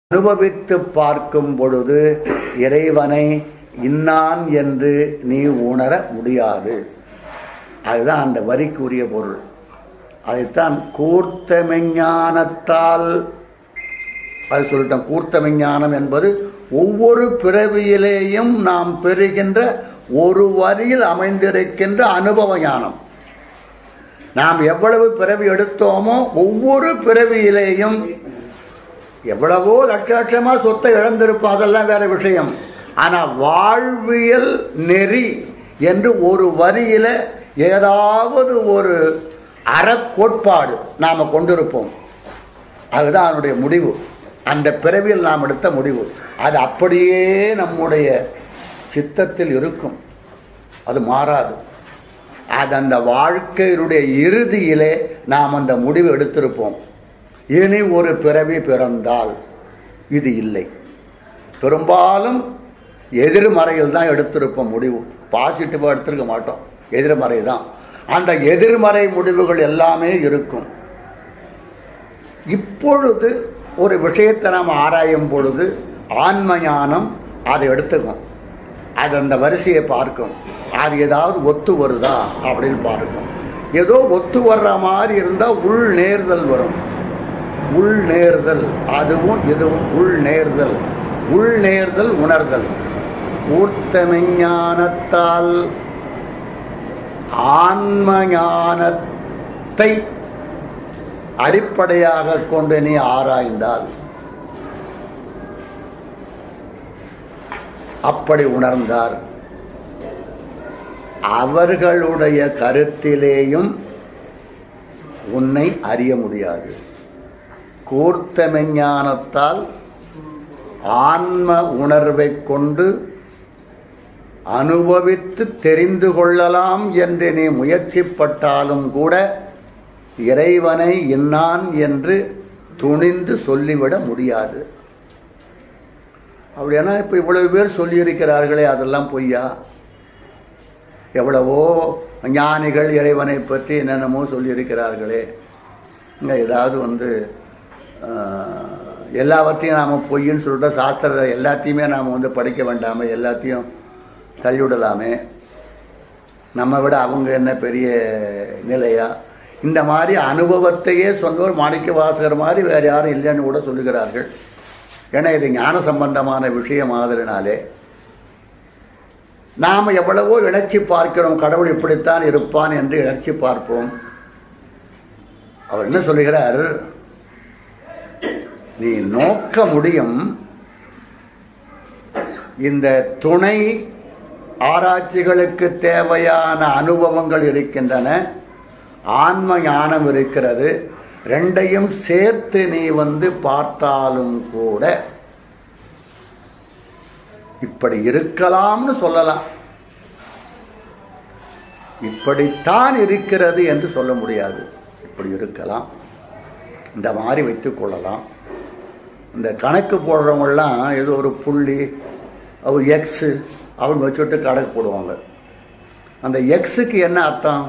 அனுபவித்து பார்க்கும் பொழுது இறைவனை இன்னான் என்று நீ உணர முடியாது அதுதான் அந்த வரிக்குரிய பொருள் அதைத்தான் கூர்த்த மெஞ்ஞானத்தால் அது சொல்லிட்டோம் கூர்த்த மெஞ்ஞானம் என்பது ஒவ்வொரு பிறவியிலேயும் நாம் பெறுகின்ற ஒரு வரியில் அமைந்திருக்கின்ற அனுபவ ஞானம் நாம் எவ்வளவு பிறவி எடுத்தோமோ ஒவ்வொரு பிறவியிலேயும் எவ்வளவோ லட்ச லட்சமா சொத்தை இழந்திருப்போம் அதெல்லாம் வேற விஷயம் ஆனா வாழ்வியல் நெறி என்று ஒரு வரியில ஏதாவது ஒரு அறக்கோட்பாடு நாம கொண்டிருப்போம் அதுதான் அதனுடைய முடிவு அந்த பிறவியில் நாம் எடுத்த முடிவு அது அப்படியே நம்முடைய சித்தத்தில் இருக்கும் அது மாறாது அது அந்த வாழ்க்கையினுடைய இறுதியிலே நாம் அந்த முடிவு எடுத்திருப்போம் இனி ஒரு பிறவி பிறந்தால் இது இல்லை பெரும்பாலும் எதிர்மறையில் தான் எடுத்திருப்போம் முடிவு பாசிட்டிவாக எடுத்திருக்க மாட்டோம் எதிர்மறை தான் அந்த எதிர்மறை முடிவுகள் எல்லாமே இருக்கும் இப்பொழுது ஒரு விஷயத்தை நாம் ஆராயும் பொழுது ஆன்ம ஞானம் அதை எடுத்துக்கும் அது அந்த வரிசையை பார்க்கும் அது ஏதாவது ஒத்து வருதா அப்படின்னு பார்க்கும் ஏதோ ஒத்து வர்ற மாதிரி இருந்தால் உள் நேர்தல் வரும் உள் நேர்தல் அதுவும் இதுவும் உள் நேர்தல் உள் நேர்தல் உணர்தல் ஊர்த்தமெஞ்ஞானத்தால் ஆன்ம ஞானத்தை அடிப்படையாக கொண்டு நீ ஆராய்ந்தால் அப்படி உணர்ந்தார் அவர்களுடைய கருத்திலேயும் உன்னை அறிய முடியாது கூர்த்த மெஞ்ஞானத்தால் ஆன்ம உணர்வை கொண்டு அனுபவித்து தெரிந்து கொள்ளலாம் என்று நீ முயற்சிப்பட்டாலும் கூட இறைவனை இன்னான் என்று துணிந்து சொல்லிவிட முடியாது அப்படின்னா இப்போ இவ்வளவு பேர் சொல்லியிருக்கிறார்களே அதெல்லாம் பொய்யா எவ்வளவோ ஞானிகள் இறைவனை பற்றி என்னென்னமோ சொல்லியிருக்கிறார்களே இங்கே ஏதாவது வந்து எல்லாவற்றையும் நாம் பொய்ன்னு சொல்லிட்டு சாஸ்திரத்தை எல்லாத்தையுமே நாம் வந்து படிக்க வேண்டாமே எல்லாத்தையும் தள்ளிவிடலாமே நம்ம விட அவங்க என்ன பெரிய நிலையா இந்த மாதிரி அனுபவத்தையே சொன்னவர் மாணிக்க வாசகர் மாதிரி வேற யாரும் இல்லைன்னு கூட சொல்லுகிறார்கள் ஏன்னா இது ஞான சம்பந்தமான விஷயம் ஆதலினாலே நாம் எவ்வளவோ இணைச்சி பார்க்கிறோம் கடவுள் இப்படித்தான் இருப்பான் என்று இணைச்சி பார்ப்போம் அவர் என்ன சொல்லுகிறார் நீ நோக்க முடியும் இந்த துணை ஆராய்ச்சிகளுக்கு தேவையான அனுபவங்கள் இருக்கின்றன ஆன்ம ஞானம் இருக்கிறது ரெண்டையும் சேர்த்து நீ வந்து பார்த்தாலும் கூட இப்படி இருக்கலாம்னு சொல்லலாம் இப்படித்தான் இருக்கிறது என்று சொல்ல முடியாது இப்படி இருக்கலாம் இந்த மாதிரி வைத்துக் கொள்ளலாம் இந்த கணக்கு போடுறவங்கெல்லாம் ஏதோ ஒரு புள்ளி ஒரு எக்ஸு அவங்க வச்சுட்டு கணக்கு போடுவாங்க அந்த எக்ஸுக்கு என்ன அர்த்தம்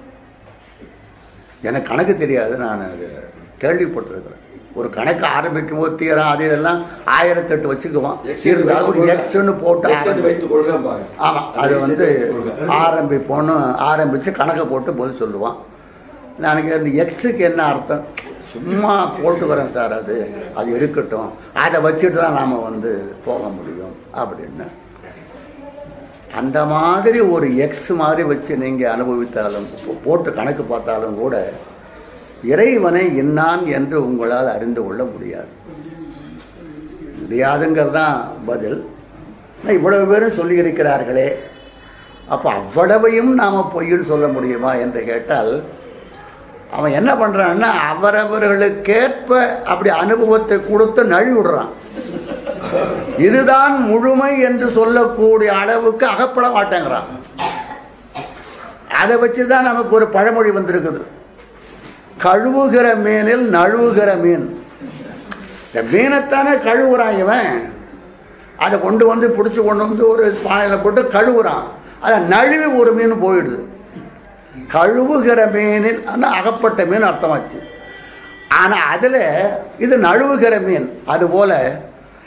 எனக்கு கணக்கு தெரியாது நான் அது கேள்விப்பட்டிருக்கிறேன் ஒரு கணக்கு ஆரம்பிக்கும் போது தீரம் அது இதெல்லாம் ஆயிரத்தெட்டு வச்சுக்குவான் இருந்தாலும் ஒரு எக்ஸ்ன்னு போட்டு ஆமா அது வந்து ஆரம்பிப்போன்னு ஆரம்பிச்சு கணக்கை போட்டு பதில் சொல்லுவான் எனக்கு அந்த எக்ஸுக்கு என்ன அர்த்தம் சும்மா போட்டுக்கிறேன் சார் அது அது இருக்கட்டும் அதை வச்சுட்டு தான் நாம் வந்து போக முடியும் அப்படின்னு அந்த மாதிரி ஒரு எக்ஸ் மாதிரி வச்சு நீங்கள் அனுபவித்தாலும் போட்டு கணக்கு பார்த்தாலும் கூட இறைவனை இன்னான் என்று உங்களால் அறிந்து கொள்ள முடியாது முடியாதுங்கிறது தான் பதில் இவ்வளவு பேரும் சொல்லி இருக்கிறார்களே அப்போ அவ்வளவையும் நாம் பொய்ன்னு சொல்ல முடியுமா என்று கேட்டால் அவன் என்ன பண்றான்னா அவரவர்களுக்கேற்ப அப்படி அனுபவத்தை கொடுத்து நழி விடுறான் இதுதான் முழுமை என்று சொல்லக்கூடிய அளவுக்கு அகப்பட மாட்டேங்கிறான் அதை வச்சுதான் நமக்கு ஒரு பழமொழி வந்திருக்குது கழுவுகிற மீனில் நழுவுகிற மீன் இந்த மீனைத்தானே கழுவுறான் இவன் அதை கொண்டு வந்து பிடிச்சி கொண்டு வந்து ஒரு பானையில் போட்டு கழுவுறான் அதை நழுவி ஒரு மீன் போயிடுது கழுவுகிற மீனில் ஆனால் அகப்பட்ட மீன் அர்த்தமாச்சு ஆனால் அதில் இது நழுவுகிற மீன் அதுபோல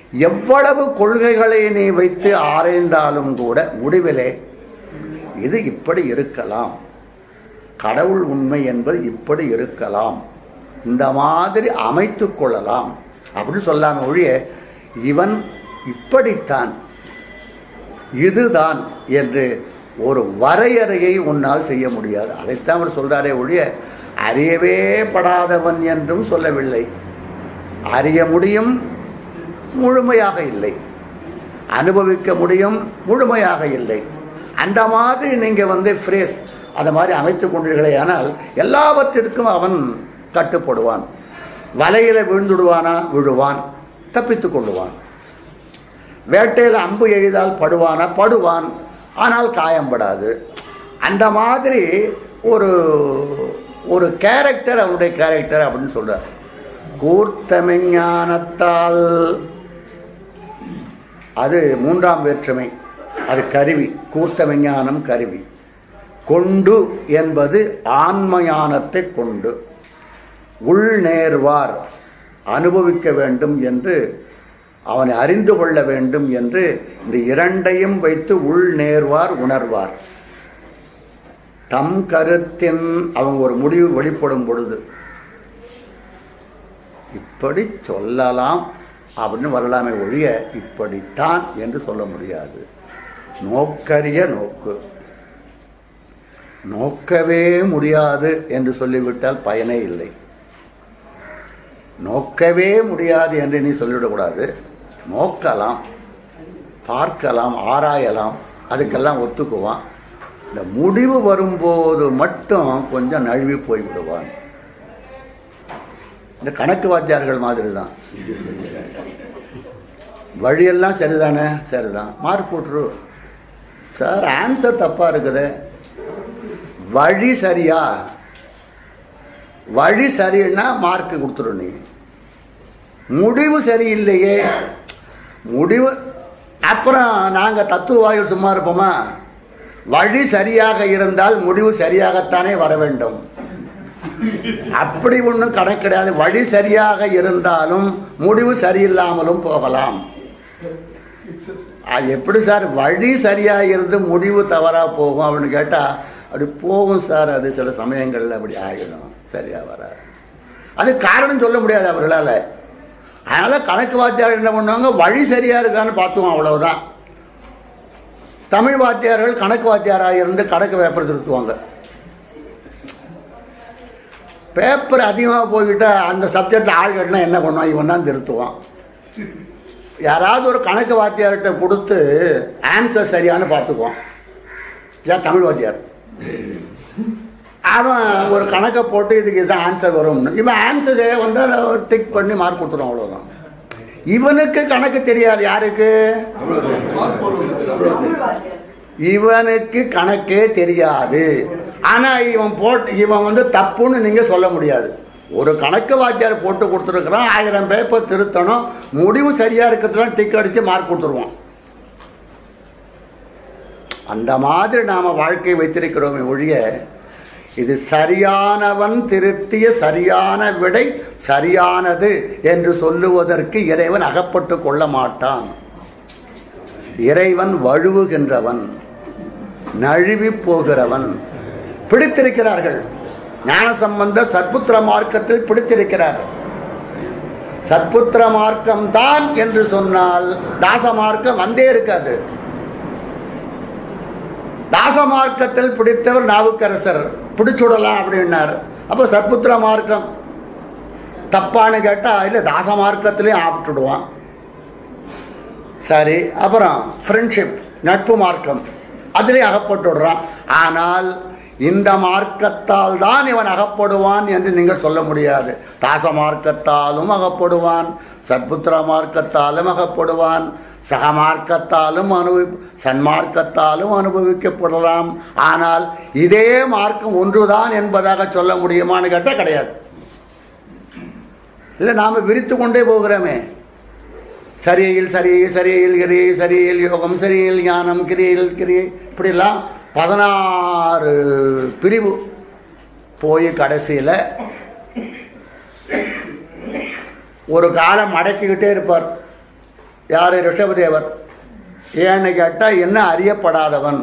எவ்வளவு கொள்கைகளை நீ வைத்து ஆராய்ந்தாலும் கூட முடிவிலே இது இப்படி இருக்கலாம் கடவுள் உண்மை என்பது இப்படி இருக்கலாம் இந்த மாதிரி அமைத்துக் கொள்ளலாம் அப்படின்னு சொல்லாம ஒழிய இவன் இப்படித்தான் இதுதான் என்று ஒரு வரையறையை உன்னால் செய்ய முடியாது அதைத்தான் அவர் சொல்றாரே ஒழிய அறியவே படாதவன் என்றும் சொல்லவில்லை அறிய முடியும் முழுமையாக இல்லை அனுபவிக்க முடியும் முழுமையாக இல்லை அந்த மாதிரி நீங்க வந்து ஃப்ரேஸ் அந்த மாதிரி அமைத்துக் கொண்டீர்களே ஆனால் எல்லாவற்றிற்கும் அவன் கட்டுப்படுவான் வலையில விழுந்துடுவானா விழுவான் தப்பித்துக் கொள்ளுவான் வேட்டையில் அம்பு எய்தால் படுவானா படுவான் ஆனால் காயம்படாது அந்த மாதிரி ஒரு ஒரு கேரக்டர் அவருடைய கேரக்டர் அப்படின்னு சொல்றார் கூர்த்தமெஞானத்தால் அது மூன்றாம் வேற்றுமை அது கருவி கூர்த்த விஞ்ஞானம் கருவி கொண்டு என்பது ஆன்மயானத்தை கொண்டு உள்நேர்வார் அனுபவிக்க வேண்டும் என்று அவனை அறிந்து கொள்ள வேண்டும் என்று இந்த இரண்டையும் வைத்து உள்நேர்வார் உணர்வார் தம் கருத்தின் அவங்க ஒரு முடிவு வெளிப்படும் பொழுது இப்படி சொல்லலாம் அப்படின்னு வரலாமே ஒழிய இப்படித்தான் என்று சொல்ல முடியாது நோக்கரிய நோக்கு நோக்கவே முடியாது என்று சொல்லிவிட்டால் பயனே இல்லை நோக்கவே முடியாது என்று நீ சொல்லிவிடக்கூடாது நோக்கலாம் பார்க்கலாம் ஆராயலாம் அதுக்கெல்லாம் ஒத்துக்குவான் இந்த முடிவு வரும்போது மட்டும் கொஞ்சம் நழுவி போய் விடுவான் இந்த கணக்கு வாத்தியார்கள் மாதிரி தான் வழியெல்லாம் சரிதானே சரிதான் மார்க் போட்டுரு சார் ஆன்சர் தப்பா இருக்குது வழி சரியா வழி சரின்னா மார்க் கொடுத்துரு நீ முடிவு சரியில்லையே முடிவு அப்புறம் நாங்க தத்துவவாயில் சும்மா இருப்போமா வழி சரியாக இருந்தால் முடிவு சரியாகத்தானே வர வேண்டும் அப்படி ஒன்றும் கணக்கு கிடையாது வழி சரியாக இருந்தாலும் முடிவு சரியில்லாமலும் போகலாம் அது எப்படி சார் வழி சரியா இருந்து முடிவு தவறா போகும் அப்படின்னு கேட்டா அப்படி போகும் சார் அது சில சமயங்கள்ல அப்படி ஆகிடும் சரியா வராது அது காரணம் சொல்ல முடியாது அவர்களால அதனால கணக்கு வாத்தியார் என்ன பண்ணுவாங்க வழி சரியா இருக்கான்னு பார்த்துவோம் அவ்வளவுதான் தமிழ் வாத்தியார்கள் கணக்கு வாத்தியாராக இருந்து கணக்கு பேப்பர் திருத்துவாங்க பேப்பர் அதிகமாக போய்கிட்டா அந்த சப்ஜெக்ட்ல ஆள்கள்னா என்ன பண்ணுவான் இவன் தான் திருத்துவான் யாராவது ஒரு கணக்கு வாத்தியார்கிட்ட கொடுத்து ஆன்சர் சரியானு பார்த்துக்குவான் ஏன் தமிழ் வாத்தியார் அவன் ஒரு கணக்கை போட்டு இதுக்கு இதுதான் ஆன்சர் வரும்னு இவன் ஆன்சர் வந்து டிக் பண்ணி மார்க் கொடுத்துருவான் அவ்வளவுதான் இவனுக்கு கணக்கு தெரியாது யாருக்கு இவனுக்கு கணக்கே தெரியாது ஆனா இவன் போட்டு இவன் வந்து தப்புன்னு நீங்க சொல்ல முடியாது ஒரு கணக்கு வாத்தியார் போட்டு கொடுத்துருக்குறான் ஆயிரம் பேப்பர் திருத்தணும் முடிவு சரியா இருக்கிறதுலாம் டிக் அடிச்சு மார்க் கொடுத்துருவான் அந்த மாதிரி நாம வாழ்க்கை வைத்திருக்கிறோமே ஒழிய இது சரியானவன் திருத்திய சரியான விடை சரியானது என்று சொல்லுவதற்கு இறைவன் அகப்பட்டு கொள்ள மாட்டான் இறைவன் வழுவுகின்றவன் நழுவி போகிறவன் பிடித்திருக்கிறார்கள் ஞான சம்பந்த சற்புத்திர மார்க்கத்தில் பிடித்திருக்கிறார் சற்புத்திர மார்க்கம் தான் என்று சொன்னால் தாச மார்க்கம் வந்தே இருக்காது தாச மார்க்கத்தில் பிடித்தவர் நாவுக்கரசர் பிடிச்சுடலாம் அப்படின்னார் அப்ப சற்புத்திர மார்க்கம் தப்பான்னு கேட்டா இல்ல தாச மார்க்கத்திலையும் ஆப்பிட்டுடுவான் சரி அப்புறம் ஃப்ரெண்ட்ஷிப் நட்பு மார்க்கம் அதுலேயும் அகப்பட்டு விடுறான் ஆனால் இந்த மார்க்கத்தால் தான் இவன் அகப்படுவான் என்று நீங்கள் சொல்ல முடியாது தாச மார்க்கத்தாலும் அகப்படுவான் சத்புத்திர மார்க்கத்தாலும் அகப்படுவான் சக மார்க்கத்தாலும் அனுபவி சன்மார்க்கத்தாலும் அனுபவிக்கப்படலாம் ஆனால் இதே மார்க்கம் ஒன்றுதான் என்பதாக சொல்ல முடியுமான்னு கேட்டால் கிடையாது இல்லை நாம விரித்து கொண்டே போகிறோமே சரியில் சரியில் சரியில் கிரியை சரியில் யோகம் சரியில் ஞானம் கிரியில் கிரியை இப்படிலாம் பதினாறு பிரிவு போய் கடைசியில் ஒரு காலம் அடக்கிக்கிட்டே இருப்பார் யார் ரிஷபதேவர் ஏன்னு கேட்டால் என்ன அறியப்படாதவன்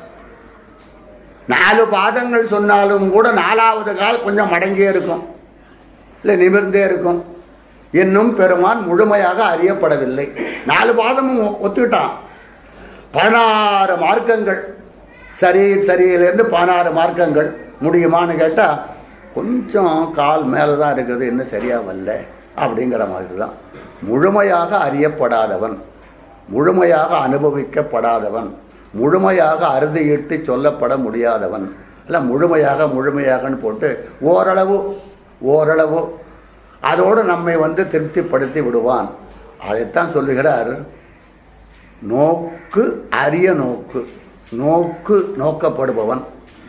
நாலு பாதங்கள் சொன்னாலும் கூட நாலாவது கால் கொஞ்சம் மடங்கியே இருக்கும் இல்லை நிமிர்ந்தே இருக்கும் இன்னும் பெருமான் முழுமையாக அறியப்படவில்லை நாலு பாதமும் ஒத்துக்கிட்டான் பதினாறு மார்க்கங்கள் சரி சரியிலேருந்து பதினாறு மார்க்கங்கள் முடியுமான்னு கேட்டால் கொஞ்சம் கால் மேலே தான் இருக்குது இன்னும் சரியாக வரல அப்படிங்கிற மாதிரி தான் முழுமையாக அறியப்படாதவன் முழுமையாக அனுபவிக்கப்படாதவன் முழுமையாக அறுதியிட்டு சொல்லப்பட முடியாதவன் இல்லை முழுமையாக முழுமையாகன்னு போட்டு ஓரளவு ஓரளவு அதோடு நம்மை வந்து திருப்திப்படுத்தி விடுவான் அதைத்தான் சொல்லுகிறார் நோக்கு அரிய நோக்கு நோக்கு நோக்கப்படுபவன்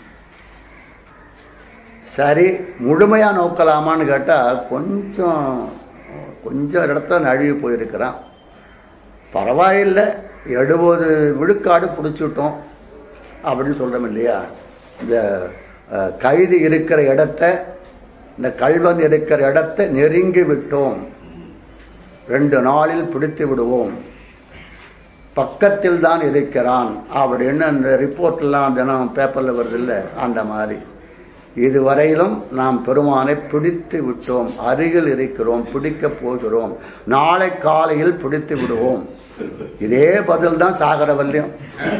சரி முழுமையா நோக்கலாமான்னு கேட்டா கொஞ்சம் கொஞ்சம் இடத்துல நழுவி போயிருக்கிறான் பரவாயில்லை எழுபது விழுக்காடு பிடிச்சிட்டோம் அப்படின்னு சொல்றோம் இல்லையா இந்த அஹ், கைது இருக்கிற இடத்த இந்த கல்வன் இருக்கிற இடத்தை நெருங்கி விட்டோம் ரெண்டு நாளில் பிடித்து விடுவோம் பக்கத்தில் தான் இருக்கிறான் அப்படின்னு அந்த ரிப்போர்ட்லாம் தினம் பேப்பரில் வருது இல்லை அந்த மாதிரி இதுவரையிலும் நாம் பெருமானை பிடித்து விட்டோம் அருகில் இருக்கிறோம் பிடிக்கப் போகிறோம் நாளை காலையில் பிடித்து விடுவோம் இதே பதில் தான் சாகரவல்லியம்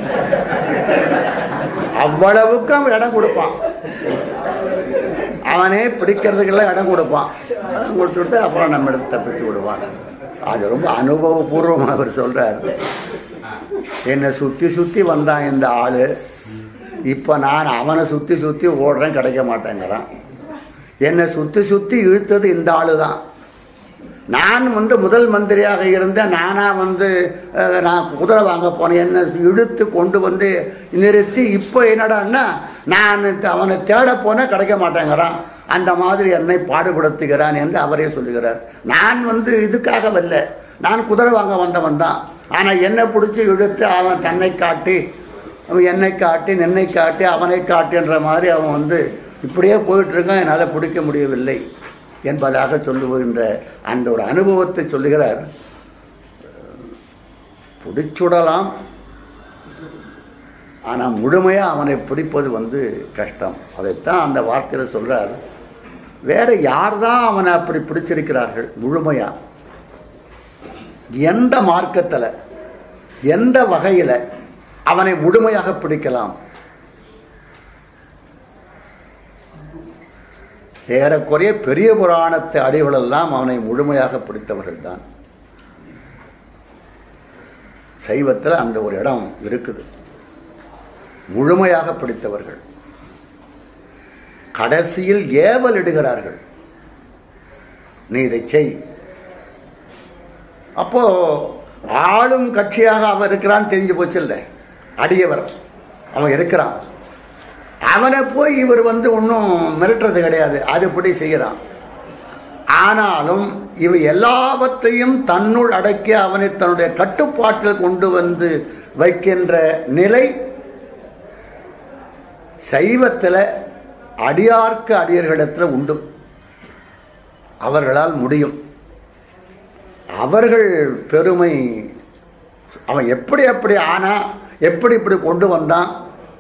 அவ்வளவுக்கு அவன் இடம் கொடுப்பான் அவனே பிடிக்கிறதுக்கெல்லாம் இடம் கொடுப்பான் இடம் கொடுத்துட்டு அப்புறம் நம்ம எடுத்து தப்பித்து விடுவான் அது ரொம்ப அனுபவபூர்வமாக அவர் சொல்றார் என்னை சுத்தி சுத்தி வந்தான் இந்த ஆளு இப்ப நான் அவனை சுத்தி சுத்தி ஓடுறேன் கிடைக்க மாட்டேங்கிறான் என்னை சுத்தி சுத்தி இழுத்தது இந்த ஆளு தான் நான் வந்து முதல் மந்திரியாக இருந்தேன் நானா வந்து அஹ், நான் குதிரை வாங்க போனேன் என்னை இழுத்து கொண்டு வந்து நிறுத்தி இப்போ என்னடான்னா நான் அவனை தேட போனேன் கிடைக்க மாட்டேங்கிறான் அந்த மாதிரி என்னை பாடுபடுத்துகிறான் என்று அவரே சொல்லுகிறார் நான் வந்து இதுக்காக வரல நான் குதிரை வாங்க வந்தவன் தான் ஆனால் என்னை பிடிச்சி இழுத்து அவன் தன்னை காட்டி அவன் என்னை காட்டி நின்னை காட்டி அவனை காட்டுன்ற மாதிரி அவன் வந்து இப்படியே போயிட்டு இருக்கான் என்னால் பிடிக்க முடியவில்லை என்பதாக சொல்லுகின்ற அந்த ஒரு அனுபவத்தை சொல்லுகிறார் பிடிச்சுடலாம் ஆனால் முழுமையாக அவனை பிடிப்பது வந்து கஷ்டம் அதைத்தான் அந்த வார்த்தையில் சொல்றார் வேற யார் தான் அவனை அப்படி பிடிச்சிருக்கிறார்கள் முழுமையா எந்த மார்க்கத்தில் எந்த வகையில் அவனை முழுமையாக பிடிக்கலாம் ஏறக்குறைய பெரிய புராணத்து அடிகளெல்லாம் அவனை முழுமையாக பிடித்தவர்கள் தான் சைவத்தில் அந்த ஒரு இடம் இருக்குது முழுமையாக பிடித்தவர்கள் கடைசியில் ஏவல் இடுகிறார்கள் நீ இதை செய் அப்போ ஆளும் கட்சியாக அவன் இருக்கிறான் தெரிஞ்சு போச்சு இல்லை அடியவர் அவன் இருக்கிறான் அவனை போய் இவர் வந்து ஒன்றும் மிரட்டுறது கிடையாது அதுபடி செய்கிறான் ஆனாலும் இவை எல்லாவற்றையும் தன்னுள் அடக்கி அவனை தன்னுடைய கட்டுப்பாட்டில் கொண்டு வந்து வைக்கின்ற நிலை சைவத்தில் அடியார்க்கு அடியர்களிடத்தில் உண்டு அவர்களால் முடியும் அவர்கள் பெருமை அவன் எப்படி எப்படி ஆனா எப்படி இப்படி கொண்டு வந்தான்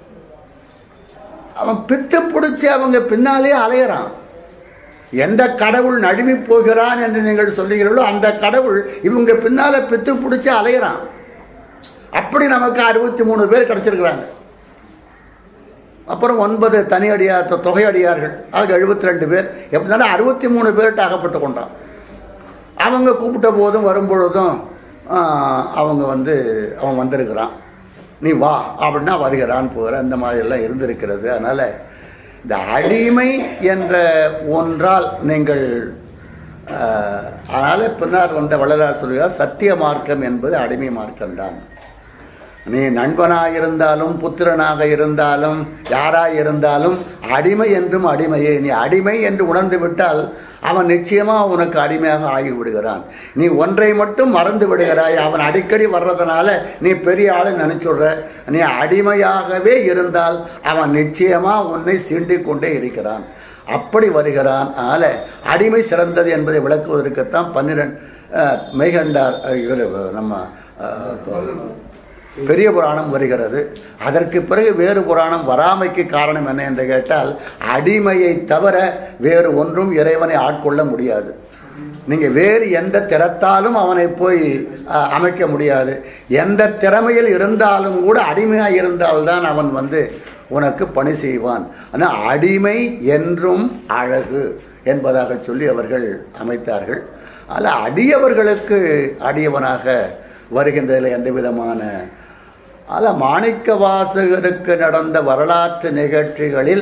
அவன் பித்து பிடிச்சி அவங்க பின்னாலே அலையறான் எந்த கடவுள் நடுவி போகிறான் என்று நீங்கள் சொல்லுகிறீர்களோ அந்த கடவுள் இவங்க பின்னால பித்து பிடிச்சி அலையறான் அப்படி நமக்கு அறுபத்தி மூணு பேர் கிடைச்சிருக்கிறாங்க அப்புறம் ஒன்பது தனி அடியார் தொ- தொகை அடியார்கள் ஆக எழுபத்தி ரெண்டு பேர் எப்படினாலும் அறுபத்தி மூணு பேர்கிட்ட அகப்பட்டு கொண்டான் அவங்க கூப்பிட்ட போதும் வரும்பொழுதும் ஆஹ், அவங்க வந்து அவன் வந்திருக்கிறான் நீ வா அப்படின்னா வருகிறான் போகிற இந்த மாதிரி எல்லாம் இருந்திருக்கிறது அதனால இந்த அடிமை என்ற ஒன்றால் நீங்கள் ஆஹ், அதனால பின்னர் வந்த வள்ளலார் சொல்கிறார் சத்திய மார்க்கம் என்பது அடிமை மார்க்கம்தான் நீ நண்பனாக இருந்தாலும் புத்திரனாக இருந்தாலும் யாராய் இருந்தாலும் அடிமை என்றும் அடிமையே நீ அடிமை என்று உணர்ந்து விட்டால் அவன் நிச்சயமா உனக்கு அடிமையாக ஆகி விடுகிறான் நீ ஒன்றை மட்டும் மறந்து விடுகிறாய் அவன் அடிக்கடி வர்றதுனால நீ பெரிய ஆளை நினைச்சுடுற நீ அடிமையாகவே இருந்தால் அவன் நிச்சயமா உன்னை சீண்டிக் கொண்டே இருக்கிறான் அப்படி வருகிறான் அதனால அடிமை சிறந்தது என்பதை விளக்குவதற்குத்தான் பன்னிரண்டு அஹ், மெய்கண்டார் அஹ், இவர் நம்ம அஹ், பெரிய புராணம் வருகிறது அதற்கு பிறகு வேறு புராணம் வராமைக்கு காரணம் என்ன என்று கேட்டால் அடிமையை தவிர வேறு ஒன்றும் இறைவனை ஆட்கொள்ள முடியாது நீங்க வேறு எந்த திறத்தாலும் அவனை போய் அஹ், அமைக்க முடியாது எந்த திறமையில் இருந்தாலும் கூட அடிமையாக இருந்தால்தான் அவன் வந்து உனக்கு பணி செய்வான் ஆனால் அடிமை என்றும் அழகு என்பதாக சொல்லி அவர்கள் அமைத்தார்கள் அதில் அடியவர்களுக்கு அடியவனாக வருகின்றதில் எந்த விதமான அதில் மாணிக்க வாசகருக்கு நடந்த வரலாற்று நிகழ்ச்சிகளில்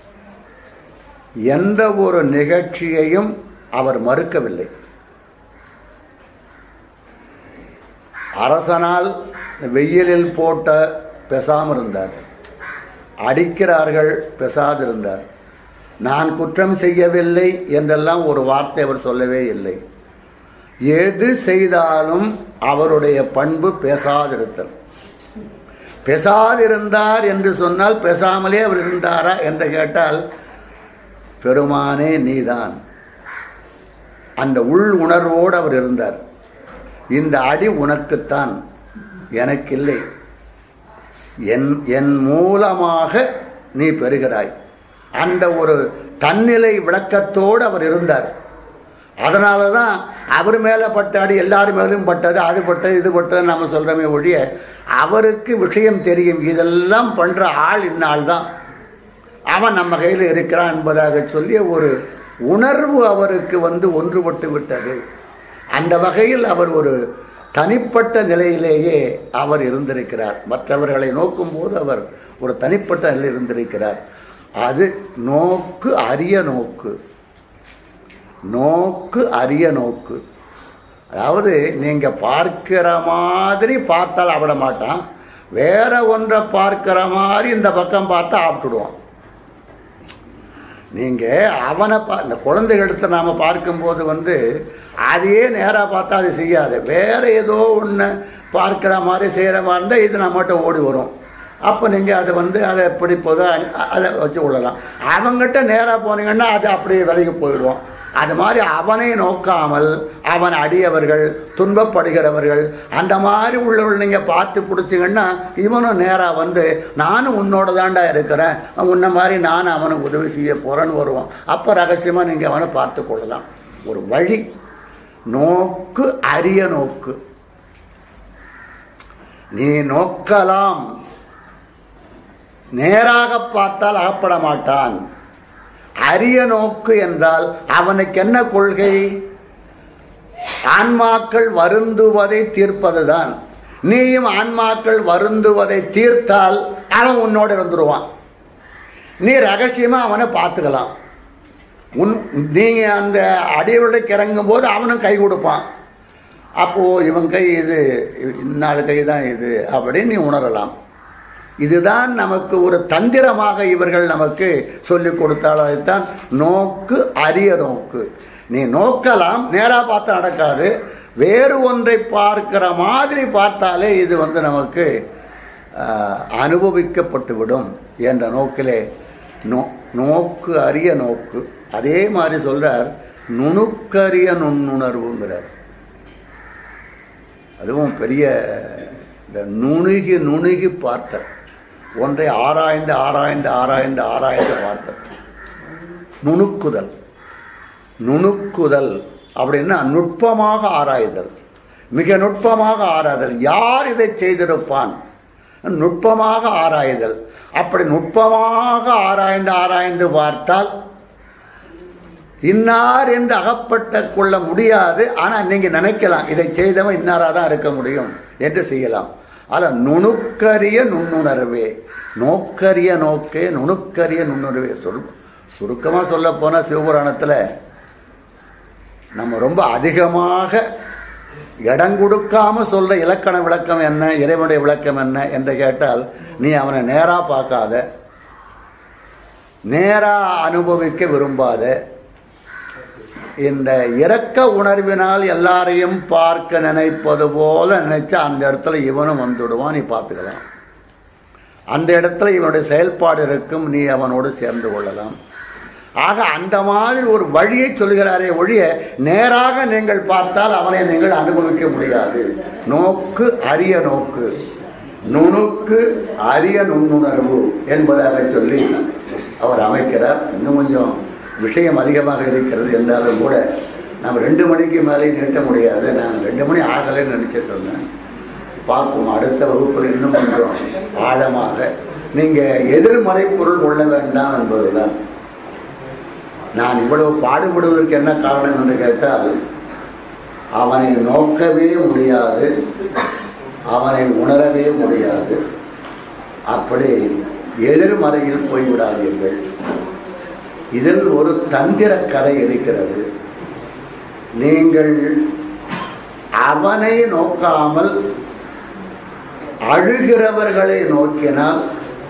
எந்த ஒரு நிகழ்ச்சியையும் அவர் மறுக்கவில்லை அரசனால் வெயிலில் போட்ட பெசாமல் இருந்தார் அடிக்கிறார்கள் பெசாதிருந்தார் நான் குற்றம் செய்யவில்லை என்றெல்லாம் ஒரு வார்த்தை அவர் சொல்லவே இல்லை எது செய்தாலும் அவருடைய பண்பு பேசாதிருத்தல் பெசாதிருந்தார் என்று சொன்னால் பேசாமலே அவர் இருந்தாரா என்று கேட்டால் பெருமானே நீதான் அந்த உள் உணர்வோடு அவர் இருந்தார் இந்த அடி உனக்குத்தான் எனக்கில்லை என் என் மூலமாக நீ பெறுகிறாய் அந்த ஒரு தன்னிலை விளக்கத்தோடு அவர் இருந்தார் அதனால தான் அவர் மேலே பட்ட அடி எல்லார் மேலும் பட்டது அது பட்டது இது பட்டது நம்ம சொல்கிறோமே ஒழிய அவருக்கு விஷயம் தெரியும் இதெல்லாம் பண்ணுற ஆள் இந்நாள் தான் அவன் நம்ம கையில் இருக்கிறான் என்பதாக சொல்லிய ஒரு உணர்வு அவருக்கு வந்து ஒன்றுபட்டு விட்டது அந்த வகையில் அவர் ஒரு தனிப்பட்ட நிலையிலேயே அவர் இருந்திருக்கிறார் மற்றவர்களை நோக்கும்போது அவர் ஒரு தனிப்பட்ட நிலையில் இருந்திருக்கிறார் அது நோக்கு அரிய நோக்கு நோக்கு அரிய நோக்கு அதாவது நீங்க பார்க்கிற மாதிரி பார்த்தால் ஆவிட மாட்டான் வேற ஒன்றை பார்க்கிற மாதிரி இந்த பக்கம் பார்த்தா ஆப்பிட்டுடுவான் நீங்க அவனை பா இந்த குழந்தைகளிடத்தை நாம பார்க்கும்போது வந்து அதையே நேராக பார்த்தா அது செய்யாது வேற ஏதோ ஒன்று பார்க்கிற மாதிரி செய்கிற மாதிரி இருந்தால் இது நம்மகிட்ட ஓடி வரும் அப்போ நீங்கள் அதை வந்து அதை எப்படி போதோ அதை வச்சு விடலாம் அவங்ககிட்ட நேராக போனீங்கன்னா அது அப்படியே விலகி போயிடுவோம் அது மாதிரி அவனை நோக்காமல் அவன் அடியவர்கள் துன்பப்படுகிறவர்கள் அந்த மாதிரி உள்ளவர்கள் நீங்கள் பார்த்து பிடிச்சிங்கன்னா இவனும் நேராக வந்து நானும் உன்னோட தாண்டா இருக்கிறேன் உன்ன மாதிரி நானும் அவனுக்கு உதவி செய்ய போகிறேன்னு வருவான் அப்போ ரகசியமாக நீங்கள் அவனை பார்த்து கொள்ளலாம் ஒரு வழி நோக்கு அரிய நோக்கு நீ நோக்கலாம் நேராக பார்த்தால் அகப்பட மாட்டான் அரிய நோக்கு என்றால் அவனுக்கு என்ன கொள்கை ஆன்மாக்கள் வருந்துவதை தீர்ப்பதுதான் நீயும் ஆன்மாக்கள் வருந்துவதை தீர்த்தால் அவன் உன்னோட இருந்துருவான் நீ ரகசியமா அவனை பார்த்துக்கலாம் உன் நீங்க அந்த அடியவர்களுக்கு இறங்கும் போது அவனும் கை கொடுப்பான் அப்போ இவன் கை இது இந்நாள் கை தான் இது அப்படின்னு நீ உணரலாம் இதுதான் நமக்கு ஒரு தந்திரமாக இவர்கள் நமக்கு சொல்லிக் கொடுத்தால் அதைத்தான் நோக்கு அரிய நோக்கு நீ நோக்கலாம் நேராக பார்த்து நடக்காது வேறு ஒன்றை பார்க்கிற மாதிரி பார்த்தாலே இது வந்து நமக்கு ஆஹ், அனுபவிக்கப்பட்டுவிடும் என்ற நோக்கிலே நோ நோக்கு அரிய நோக்கு அதே மாதிரி சொல்றார் நுணுக்கரிய நுண்ணுணர்வுங்கிறார் அதுவும் பெரிய இந்த நுணுகி நுணுகி பார்த்தல் ஒன்றை ஆராய்ந்து ஆராய்ந்து ஆராய்ந்து ஆராய்ந்து பார்த்தல் நுணுக்குதல் நுணுக்குதல் அப்படின்னா நுட்பமாக ஆராய்தல் மிக நுட்பமாக ஆராய்தல் யார் இதை செய்திருப்பான் நுட்பமாக ஆராய்தல் அப்படி நுட்பமாக ஆராய்ந்து ஆராய்ந்து பார்த்தால் இன்னார் என்று அகப்பட்ட கொள்ள முடியாது ஆனால் நீங்க நினைக்கலாம் இதை செய்தவன் இன்னாரா தான் இருக்க முடியும் என்று செய்யலாம் அத நுணுக்கரிய நுண்ணுணர்வே நோக்கரிய நோக்கே நுணுக்கரிய நுண்ணுணர்வே சொல் சுருக்கமாக சொல்ல போனால் சிவபுராணத்தில் நம்ம ரொம்ப அதிகமாக இடம் கொடுக்காம சொல்ற இலக்கண விளக்கம் என்ன இறைவனுடைய விளக்கம் என்ன என்று கேட்டால் நீ அவனை நேரா பார்க்காத நேரா அனுபவிக்க விரும்பாத இந்த இரக்க உணர்வினால் எல்லாரையும் பார்க்க நினைப்பது போல நினைச்சா அந்த இடத்துல இவனும் வந்துடுவான் நீ பார்த்துக்கலாம் அந்த இடத்துல இவனுடைய செயல்பாடு இருக்கும் நீ அவனோடு சேர்ந்து கொள்ளலாம் ஆக அந்த மாதிரி ஒரு வழியை சொல்கிறாரே ஒழிய நேராக நீங்கள் பார்த்தால் அவனை நீங்கள் அனுபவிக்க முடியாது நோக்கு அரிய நோக்கு நுணுக்கு அரிய நுண்ணுணர்வு என்பதாக சொல்லி அவர் அமைக்கிறார் இன்னும் கொஞ்சம் விஷயம் அதிகமாக இருக்கிறது என்றாலும் கூட நம்ம ரெண்டு மணிக்கு மேலே நீட்ட முடியாது நான் ரெண்டு மணி ஆகலைன்னு நினைச்சிட்டு இருந்தேன் பார்ப்போம் அடுத்த வகுப்பில் இன்னும் கொஞ்சம் ஆழமாக நீங்க எதிர்மறை பொருள் கொள்ள வேண்டாம் என்பதுதான் நான் இவ்வளவு பாடுபடுவதற்கு என்ன காரணம் என்று கேட்டால் அவனை நோக்கவே முடியாது அவனை உணரவே முடியாது அப்படி எதிர்மறையில் போய்விடாதீர்கள் இதில் ஒரு தந்திர கதை இருக்கிறது நீங்கள் அவனை நோக்காமல் அழுகிறவர்களை நோக்கினால்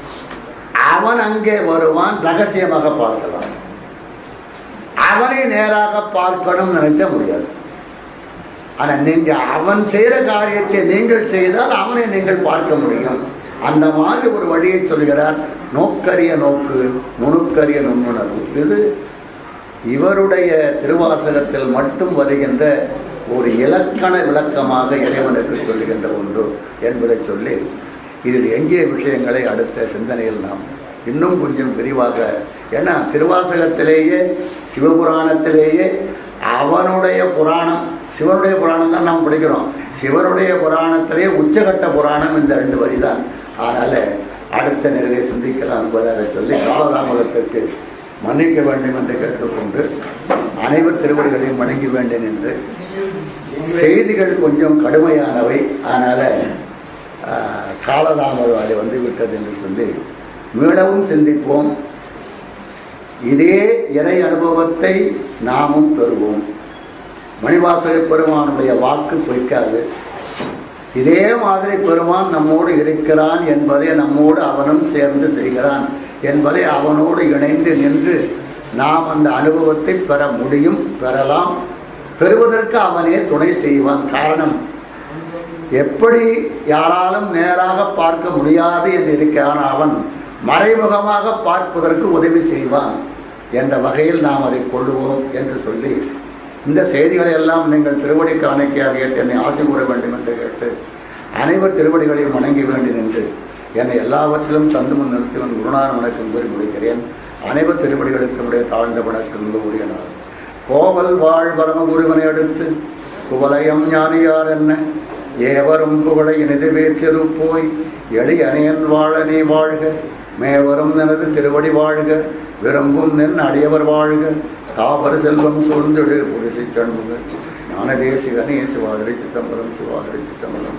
அவன் அங்கே வருவான் ரகசியமாக பார்க்கலாம் அவனை நேராக பார்க்கணும் நினைச்ச முடியாது ஆனா நீங்க அவன் செய்யற காரியத்தை நீங்கள் செய்தால் அவனை நீங்கள் பார்க்க முடியும் அந்த மாதிரி ஒரு வழியை சொல்கிறார் நோக்கரிய நோக்கு நுணுக்கரிய நுண்ணுணர்வு இது இவருடைய திருவாசகத்தில் மட்டும் வருகின்ற ஒரு இலக்கண விளக்கமாக இறைவனுக்கு சொல்லுகின்ற ஒன்று என்பதை சொல்லி இதில் எஞ்சிய விஷயங்களை அடுத்த சிந்தனையில் நாம் இன்னும் கொஞ்சம் விரிவாக ஏன்னா திருவாசகத்திலேயே சிவபுராணத்திலேயே அவனுடைய புராணம் சிவனுடைய புராணம் தான் நாம் படிக்கிறோம் சிவனுடைய புராணத்திலேயே உச்சகட்ட புராணம் இந்த ரெண்டு வரிதான் அதனால அடுத்த நிலையை சிந்திக்கலாம் என்பதாக சொல்லி காலதாமதத்திற்கு மன்னிக்க வேண்டும் என்று கேட்டுக்கொண்டு அனைவர் திருவடிகளையும் வணங்கி வேண்டேன் என்று செய்திகள் கொஞ்சம் கடுமையானவை அதனால ஆஹ், காலதாமதம் அது வந்து விட்டது என்று சொல்லி மீளவும் சிந்திப்போம் இதே இறை அனுபவத்தை நாமும் பெறுவோம் மணிவாசக பெருமானுடைய வாக்கு பொய்க்காது இதே மாதிரி பெருமான் நம்மோடு இருக்கிறான் என்பதை நம்மோடு அவனும் சேர்ந்து செய்கிறான் என்பதை அவனோடு இணைந்து நின்று நாம் அந்த அனுபவத்தை பெற முடியும் பெறலாம் பெறுவதற்கு அவனே துணை செய்வான் காரணம் எப்படி யாராலும் நேராக பார்க்க முடியாது என்று இருக்கிறான் அவன் மறைமுகமாக பார்ப்பதற்கு உதவி செய்வான் என்ற வகையில் நாம் அதை கொள்ளுவோம் என்று சொல்லி இந்த செய்திகளை எல்லாம் நீங்கள் திருவடி காணிக்கையாக கேட்டு என்னை ஆசை கூற வேண்டும் என்று கேட்டு அனைவர் திருவடிகளையும் வணங்கி வேண்டும் என்று என்னை எல்லாவற்றிலும் தந்து முன் நிறுத்திவன் குருநாதன் வணக்கம் கூறி முடிக்கிறேன் அனைவர் திருவடிகளுக்கு உடைய தாழ்ந்த வணக்கம் கூறிய நாள் கோவல் வாழ் பரம குருவனை அடுத்து குவலயம் ஞானியார் என்ன ஏவரும் புகழை இனிது வேற்றிரு போய் எளிய அணையன் வாழ நீ வாழ்க மேவரும் எனது திருவடி வாழ்க விரும்பும் நின் அடியவர் வாழ்க தாபர செல்வம் சூழ்ந்திடு புரிசை சண்முக ஞான தேசிகனே சிவாதிரி சித்தம்பரம் சிவாதிரி சித்தம்பரம்